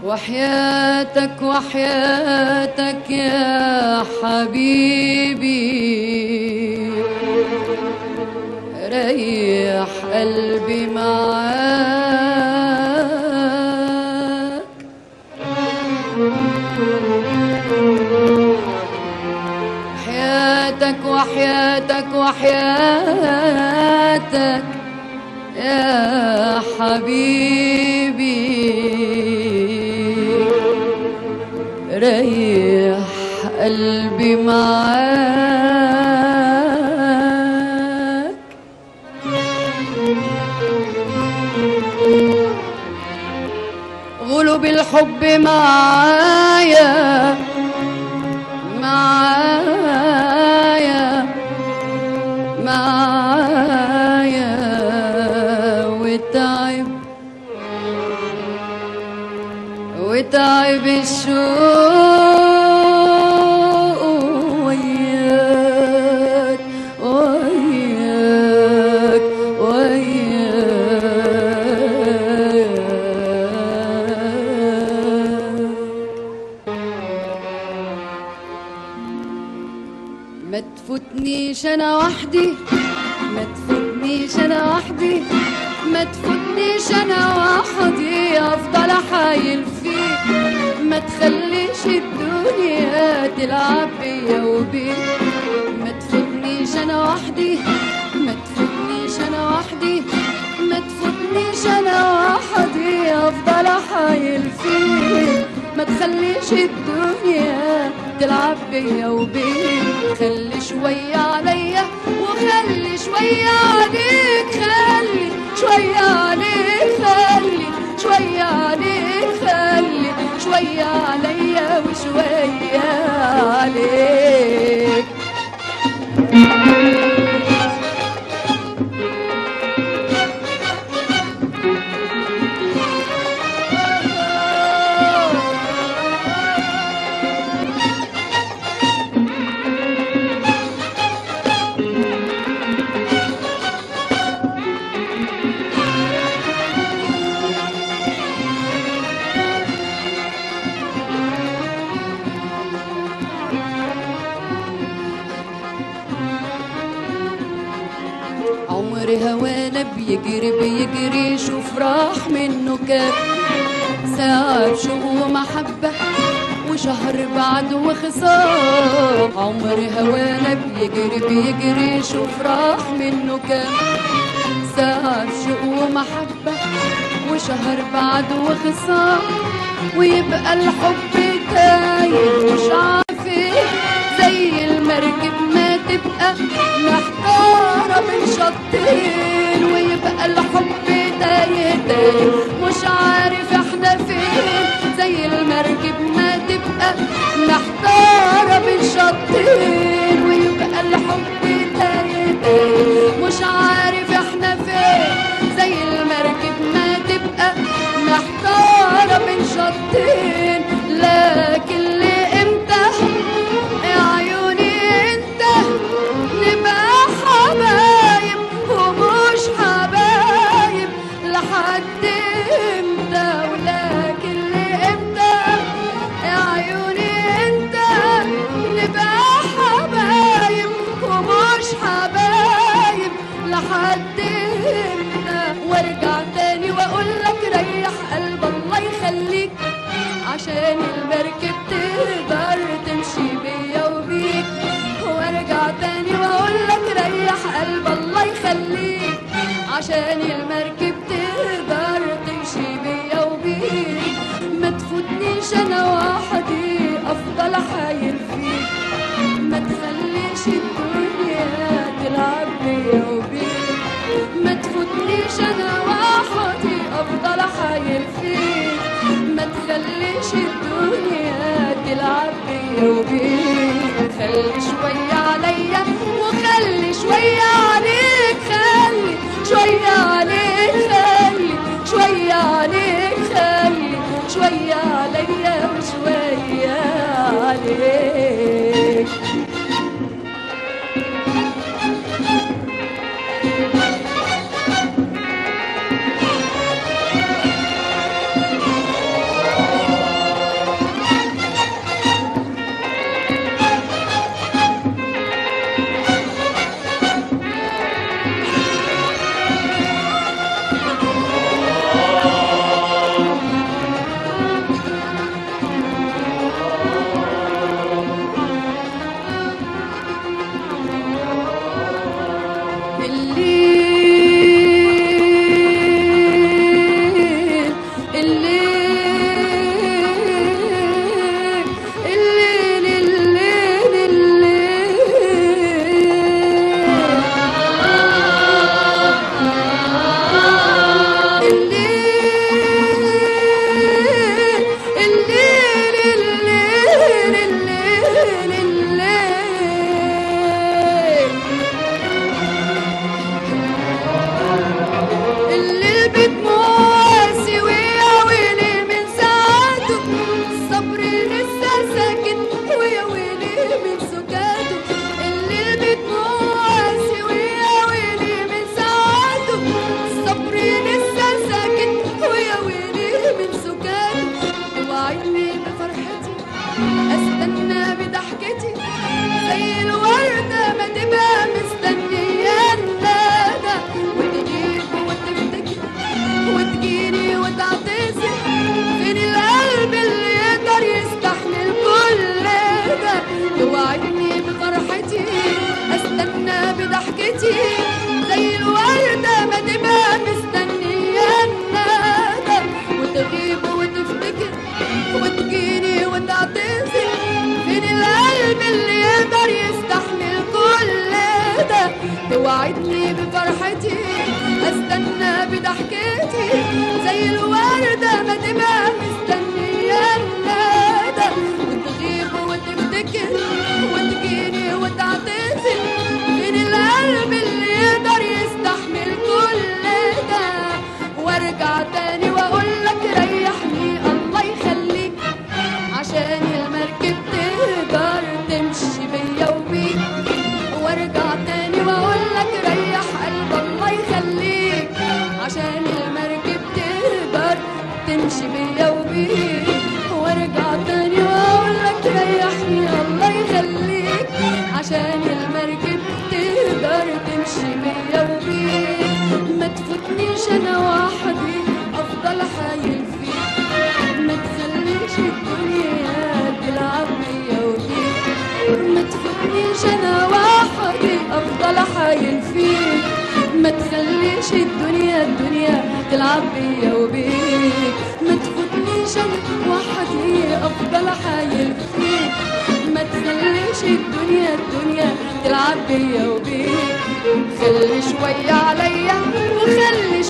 وحياتك وحياتك يا حبيبي ريح قلبي معاك حياتك وحياتك وحياتك يا حبيبي ريح قلبي معاك غلب الحب معايا معايا معايا وتعب وتعب الشوق وياك وياك وياك ما تفوتنيش انا وحدي ما تفوتنيش انا وحدي ما تفوتنيش انا وحدي افضل احايل فيك ما تخليش الدنيا تلعب بيا وبيك ما تفوتنيش انا وحدي ما تفوتنيش انا وحدي ما تفوتنيش انا وحدي افضل احايل فيك ما تخليش الدنيا تلعب بيا وبيك خلي شوية عليا وخلي شوية عليك خلي شوية عليك خلي شوية عليك خلي شوية عليا وشوية عليك عمري هوانا بيجري بيجري شوف راح منه كام ساعة شوق ومحبة وشهر بعد وخصام عمري هوانا بيجري بيجري شوف راح منه كام ساعة شوق ومحبة وشهر بعد وخصام ويبقى الحب تايه مش عارفين زي المركب ما تبقى محتارة من شطين ويبقى الحب تايه تايه مش عارف احنا فين زي المركب ما تبقى محتارة من شطين ويبقى الحب تايه تايه مش عارف احنا فين زي المركب ما تبقى محتارة من شطين لكن لامتى يا عيوني انت نبقى حبايب ومش حبايب لحد امتى ولكن لامتى يا عيوني انت نبقى حبايب ومش حبايب لحد امتى وارجع تاني واقول لك ريح قلب الله يخليك عشان المركب تقدر تمشي بيا وبيك وارجع تاني واقول لك ريح قلب الله يخليك عشان المركب تقدر تمشي بيا وبيك ما تفوتنيش انا وحدي افضل حايل فيك ما تخليش الدنيا تلعب بيا وبيك ما تفوتنيش انا وحدي افضل حايل فيك ما تخليش الدنيا تلعب بيا وبيك خلي شوية عليا وخلي شوية عليك خلي شوية عليك خلي شوية عليك خلي شوية عليا وشوية عليك حياتي زي الوردة ما تبقى مستنية الندى وتغيب وتفتكر وتجيني وتعتذر من القلب اللي يقدر يستحمل كل ده وارجع تاني واقول لك ريحني الله يخليك عشان المركب تقدر تمشي بيا وبيك وارجع تاني واقول لك ريح قلب الله يخليك عشان المركب تقدر تمشي بيا وبيك وارجع تاني واقول لك ريحني الله يخليك عشان المركب تقدر تمشي بيا وبيك ما تفوتنيش انا وحدي افضل حايل فيك ما تخليش الدنيا تلعب بيا وبيك ما تفوتنيش انا وحدي افضل حايل فيك ما تخليش الدنيا الدنيا تلعب بيا وبيك ما تفوتنيش انا وحدي افضل حايل فيك ما تخليش الدنيا الدنيا تلعب بيا وبيك خلي شوية عليا وخلي